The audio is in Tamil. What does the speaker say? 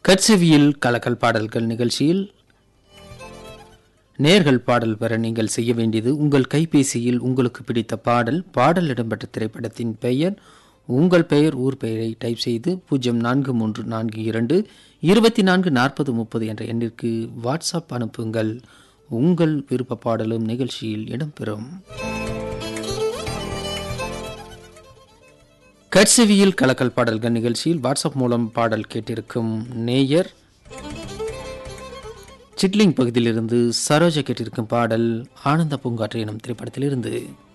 கட்செவியில் கலக்கல் பாடல்கள் நிகழ்ச்சியில் நேர்கள் பாடல் பெற நீங்கள் செய்ய வேண்டியது உங்கள் கைபேசியில் உங்களுக்கு பிடித்த பாடல் பாடல் இடம்பெற்ற திரைப்படத்தின் பெயர் உங்கள் பெயர் ஊர் பெயரை டைப் செய்து பூஜ்ஜியம் நான்கு மூன்று நான்கு இரண்டு இருபத்தி நான்கு நாற்பது முப்பது என்ற எண்ணிற்கு வாட்ஸ்அப் அனுப்புங்கள் உங்கள் விருப்ப பாடலும் நிகழ்ச்சியில் இடம்பெறும் கட்செவியில் கலக்கல் பாடல்கள் நிகழ்ச்சியில் வாட்ஸ்அப் மூலம் பாடல் கேட்டிருக்கும் நேயர் சிட்லிங் பகுதியிலிருந்து சரோஜா கேட்டிருக்கும் பாடல் ஆனந்த பூங்காற்று எனும் திரைப்படத்திலிருந்து